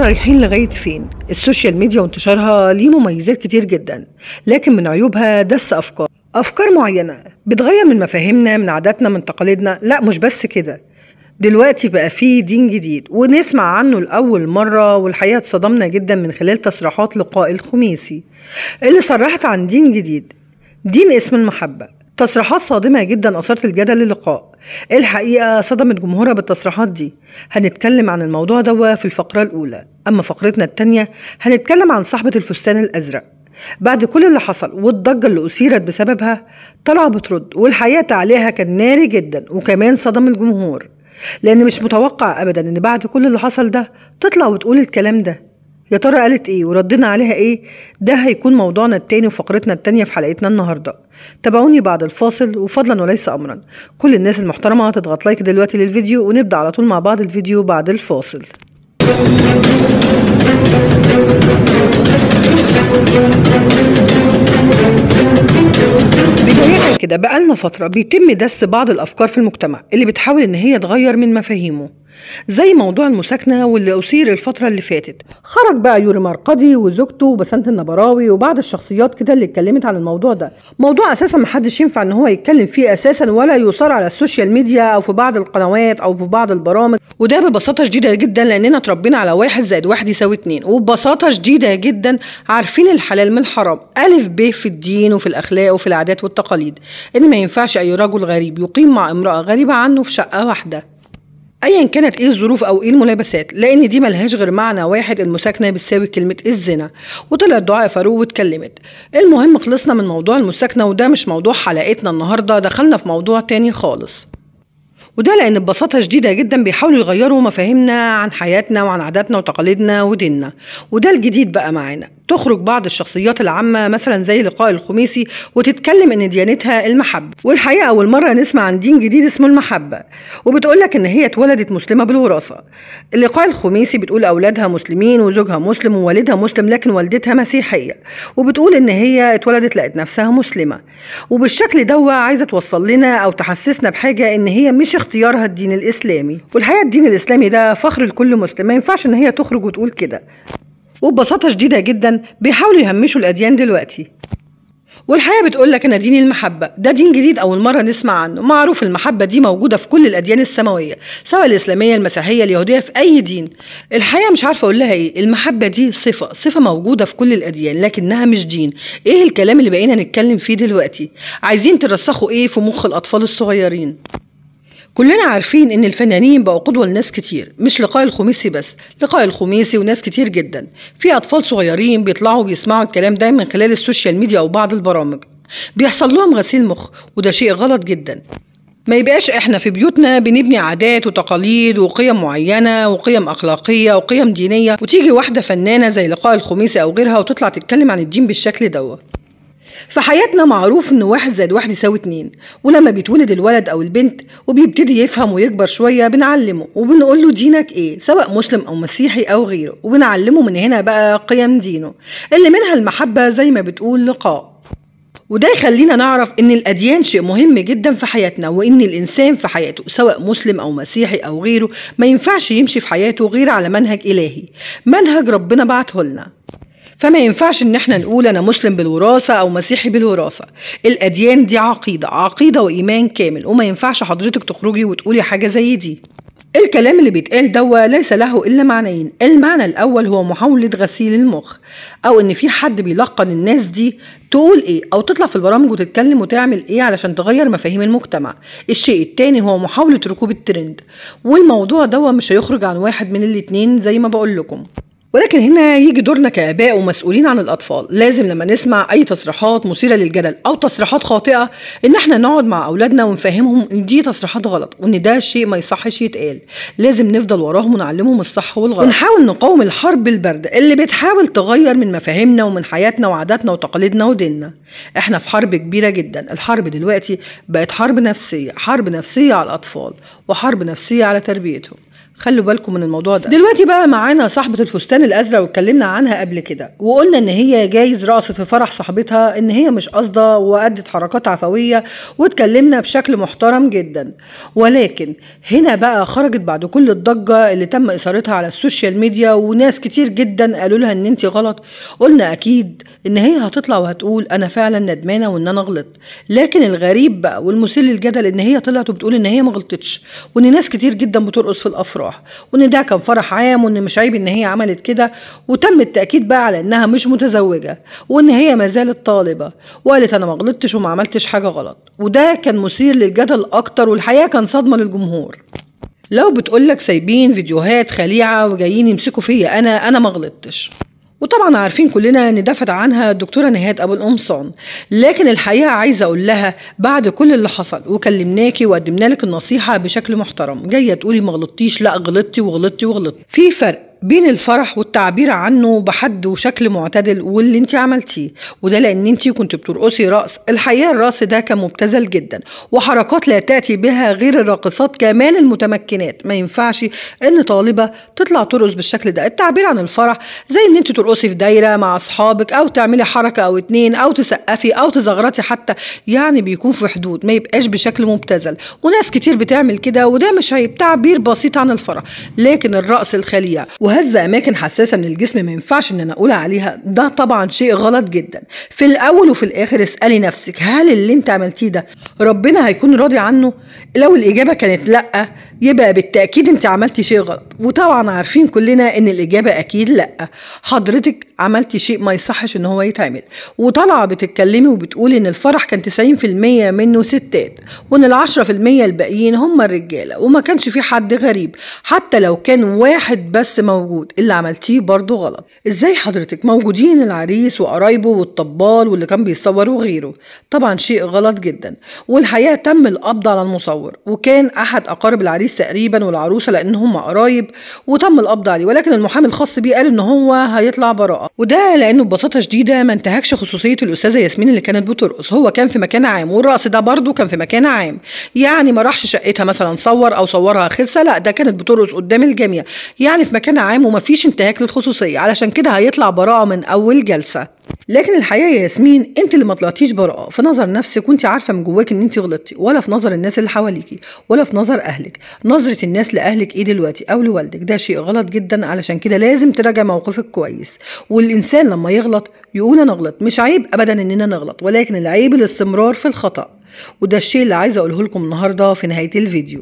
رايحين لغاية فين؟ السوشيال ميديا وانتشارها ليه مميزات كتير جدا لكن من عيوبها دس أفكار أفكار معينة بتغير من مفاهيمنا من عاداتنا من تقاليدنا لا مش بس كده دلوقتي بقى فيه دين جديد ونسمع عنه لأول مرة والحقيقة اتصدمنا جدا من خلال تصريحات لقاء الخميسي اللي صرحت عن دين جديد دين اسم المحبة تصريحات صادمة جدا أثارت الجدل اللقاء الحقيقة صدمت جمهورها بالتصريحات دي هنتكلم عن الموضوع ده في الفقرة الأولى أما فقرتنا التانية هنتكلم عن صاحبة الفستان الأزرق بعد كل اللي حصل والضجة اللي أثيرت بسببها طلع بترد والحقيقة تعليقها كان ناري جدا وكمان صدم الجمهور لأن مش متوقع أبدا إن بعد كل اللي حصل ده تطلع وتقول الكلام ده يا ترى قالت ايه وردنا عليها ايه ده هيكون موضوعنا التاني وفقرتنا التانية في حلقتنا النهاردة تابعوني بعد الفاصل وفضلا وليس امرا كل الناس المحترمة هتضغط لايك دلوقتي للفيديو ونبدأ على طول مع بعض الفيديو بعد الفاصل بداية كده بقالنا فترة بيتم دس بعض الأفكار في المجتمع اللي بتحاول إن هي تغير من مفاهيمه زي موضوع المساكنة واللي أثير الفترة اللي فاتت خرج بقى يوري مرقدي وزوجته وبسنت النبراوي وبعض الشخصيات كده اللي اتكلمت عن الموضوع ده موضوع أساسا محدش ينفع إن هو يتكلم فيه أساسا ولا يثار على السوشيال ميديا أو في بعض القنوات أو في بعض البرامج وده ببساطة شديدة جدا لأننا اتربينا على واحد زائد واحد يساوي اتنين وببساطة شديدة جدا عارفين الحلال من الحرام ألف ب في الدين وفي الأخلاق وفي العادات والتقاليد إن ما ينفعش أي رجل غريب يقيم مع امرأة غريبة عنه في شقة واحدة ايا كانت ايه الظروف او ايه الملابسات لان دي ملهاش غير معنى واحد المساكنه بتساوي كلمه الزنا وطلعت دعاء فاروق واتكلمت المهم خلصنا من موضوع المساكنه وده مش موضوع حلقتنا النهارده دخلنا في موضوع تاني خالص وده لان ببساطه شديده جدا بيحاولوا يغيروا مفاهيمنا عن حياتنا وعن عاداتنا وتقاليدنا وديننا وده الجديد بقى معانا تخرج بعض الشخصيات العامة مثلا زي لقاء الخميسي وتتكلم ان ديانتها المحبة والحقيقة اول مرة نسمع عن دين جديد اسمه المحبة وبتقولك ان هي اتولدت مسلمة بالوراثة اللقاء الخميسي بتقول اولادها مسلمين وزوجها مسلم ووالدها مسلم لكن والدتها مسيحية وبتقول ان هي اتولدت لقت نفسها مسلمة وبالشكل ده عايزة توصل لنا او تحسسنا بحاجة ان هي مش اختيارها الدين الاسلامي والحقيقة الدين الاسلامي ده فخر لكل مسلم ما ينفعش ان هي تخرج وتقول كده وببساطة شديدة جدا بيحاولوا يهمشوا الأديان دلوقتي والحقيقة بتقول لك أن دين المحبة ده دين جديد أول مرة نسمع عنه معروف المحبة دي موجودة في كل الأديان السماوية سواء الإسلامية المسيحية اليهودية في أي دين الحقيقة مش عارفة أقول لها إيه المحبة دي صفة صفة موجودة في كل الأديان لكنها مش دين إيه الكلام اللي بقينا نتكلم فيه دلوقتي عايزين ترسخوا إيه في مخ الأطفال الصغيرين كلنا عارفين ان الفنانين بقوا قدوة لناس كتير مش لقاء الخميسي بس لقاء الخميسي وناس كتير جدا في اطفال صغيرين بيطلعوا بيسمعوا الكلام ده من خلال السوشيال ميديا او بعض البرامج بيحصل لهم غسيل مخ وده شيء غلط جدا ما يبقاش احنا في بيوتنا بنبني عادات وتقاليد وقيم معينه وقيم اخلاقيه وقيم دينيه وتيجي واحده فنانه زي لقاء الخميسي او غيرها وتطلع تتكلم عن الدين بالشكل دوت في حياتنا معروف ان واحد زائد واحد يساوي اتنين ولما بيتولد الولد او البنت وبيبتدي يفهم ويكبر شوية بنعلمه وبنقول له دينك ايه سواء مسلم او مسيحي او غيره وبنعلمه من هنا بقى قيم دينه اللي منها المحبة زي ما بتقول لقاء وده يخلينا نعرف ان الاديان شيء مهم جدا في حياتنا وان الانسان في حياته سواء مسلم او مسيحي او غيره ما ينفعش يمشي في حياته غير على منهج الهي منهج ربنا بعته لنا فما ينفعش ان احنا نقول انا مسلم بالوراثه او مسيحي بالوراثه الاديان دي عقيده عقيده وايمان كامل وما ينفعش حضرتك تخرجي وتقولي حاجه زي دي الكلام اللي بيتقال دوا ليس له الا معنيين المعنى الاول هو محاوله غسيل المخ او ان في حد بيلقن الناس دي تقول ايه او تطلع في البرامج وتتكلم وتعمل ايه علشان تغير مفاهيم المجتمع الشيء التاني هو محاوله ركوب الترند والموضوع دوا مش هيخرج عن واحد من الاتنين زي ما بقول لكم ولكن هنا يجي دورنا كآباء ومسؤولين عن الأطفال لازم لما نسمع أي تصريحات مثيرة للجدل أو تصريحات خاطئة إن احنا نقعد مع أولادنا ونفهمهم إن دي تصريحات غلط وإن ده شيء ما يصحش يتقال لازم نفضل وراهم ونعلمهم الصح والغلط ونحاول نقاوم الحرب الباردة اللي بتحاول تغير من مفاهيمنا ومن حياتنا وعاداتنا وتقاليدنا وديننا احنا في حرب كبيرة جدا الحرب دلوقتي بقت حرب نفسية حرب نفسية على الأطفال وحرب نفسية على تربيتهم خلوا بالكم من الموضوع ده دلوقتي بقى معانا صاحبة الفستان الأزرق واتكلمنا عنها قبل كده وقلنا إن هي جايز رقصت في فرح صاحبتها إن هي مش قاصدة وأدت حركات عفوية واتكلمنا بشكل محترم جدا ولكن هنا بقى خرجت بعد كل الضجة اللي تم إثارتها على السوشيال ميديا وناس كتير جدا قالوا لها إن أنت غلط قلنا أكيد إن هي هتطلع وهتقول أنا فعلا ندمانة وإن أنا غلطت لكن الغريب بقى والمثير للجدل إن هي طلعت وبتقول إن هي ما غلطتش وإن ناس كتير جدا بترقص في الأفراح وإن ده كان فرح عام وإن مش عيب إن هي عملت كده وتم التأكيد بقى على إنها مش متزوجة وإن هي ما زالت طالبة وقالت أنا ما غلطتش وما عملتش حاجة غلط وده كان مثير للجدل أكتر والحقيقة كان صدمة للجمهور لو بتقولك سايبين فيديوهات خليعة وجايين يمسكوا فيا أنا أنا ما غلطتش وطبعا عارفين كلنا ان دفت عنها الدكتوره نهاد ابو القمصان لكن الحقيقه عايزه اقول لها بعد كل اللي حصل وكلمناكي وقدمنا لك النصيحه بشكل محترم جايه تقولي ما غلطتيش لا غلطتي وغلطتي وغلطتي في فرق بين الفرح والتعبير عنه بحد وشكل معتدل واللي انت عملتيه وده لان انت كنت بترقصي رقص الحقيقه الرقص ده كان مبتذل جدا وحركات لا تاتي بها غير الراقصات كمان المتمكنات ما ينفعش ان طالبه تطلع ترقص بالشكل ده التعبير عن الفرح زي ان انت ترقصي في دايره مع اصحابك او تعملي حركه او اتنين او تسقفي او تزغرطي حتى يعني بيكون في حدود ما يبقاش بشكل مبتذل وناس كتير بتعمل كده وده مش عيب تعبير بسيط عن الفرح لكن الرقص الخليع وهز اماكن حساسه من الجسم ما ينفعش ان انا اقول عليها ده طبعا شيء غلط جدا في الاول وفي الاخر اسالي نفسك هل اللي انت عملتيه ده ربنا هيكون راضي عنه لو الاجابه كانت لا يبقى بالتاكيد انت عملتي شيء غلط وطبعا عارفين كلنا ان الاجابه اكيد لا حضرتك عملتي شيء ما يصحش ان هو يتعمل وطالعه بتتكلمي وبتقولي ان الفرح كان 90% منه ستات وان ال 10% الباقيين هم الرجاله وما كانش في حد غريب حتى لو كان واحد بس موجود اللي عملتيه برضه غلط ازاي حضرتك موجودين العريس وقرايبه والطبال واللي كان بيصور وغيره طبعا شيء غلط جدا والحقيقه تم القبض على المصور وكان احد اقارب العريس تقريبا والعروسه لان هم قرايب وتم القبض عليه ولكن المحامي الخاص بيه قال ان هو هيطلع براءه وده لانه ببساطه شديده ما انتهكش خصوصيه الاستاذه ياسمين اللي كانت بترقص هو كان في مكان عام والرقص ده برضه كان في مكان عام يعني ما راحش شقتها مثلا صور او صورها خلسه لا ده كانت بترقص قدام الجميع يعني في مكان عام وما فيش انتهاك للخصوصيه علشان كده هيطلع براءه من اول جلسه لكن الحقيقه يا ياسمين انت اللي ما طلعتيش براءه في نظر نفسك وانت عارفه من جواك ان انت غلطتي ولا في نظر الناس اللي حواليكي ولا في نظر اهلك نظره الناس لاهلك ايه دلوقتي او لوالدك ده شيء غلط جدا علشان كده لازم تراجع موقفك كويس والانسان لما يغلط يقول انا غلط مش عيب ابدا اننا نغلط ولكن العيب الاستمرار في الخطا وده الشيء اللي عايزه اقوله لكم النهارده في نهايه الفيديو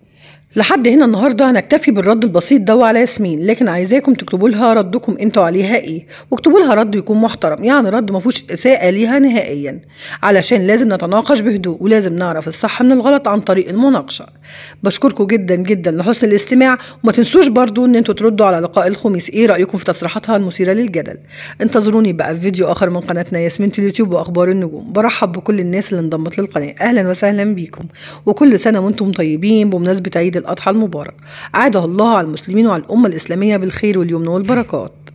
لحد هنا النهارده هنكتفي بالرد البسيط ده على ياسمين لكن عايزاكم تكتبوا لها ردكم انتوا عليها ايه واكتبوا لها رد يكون محترم يعني رد ما فيهوش اساءه ليها نهائيا علشان لازم نتناقش بهدوء ولازم نعرف الصح من الغلط عن طريق المناقشه بشكركم جدا جدا لحسن الاستماع وما تنسوش برضو ان انتوا تردوا على لقاء الخميس ايه رايكم في تصريحاتها المثيره للجدل انتظروني بقى في فيديو اخر من قناتنا ياسمين اليوتيوب واخبار النجوم برحب بكل الناس اللي انضمت للقناه اهلا وسهلا بيكم وكل سنه وانتم طيبين بمناسبه عيد الأضحى المبارك عاده الله على المسلمين وعلى الأمة الإسلامية بالخير واليمن والبركات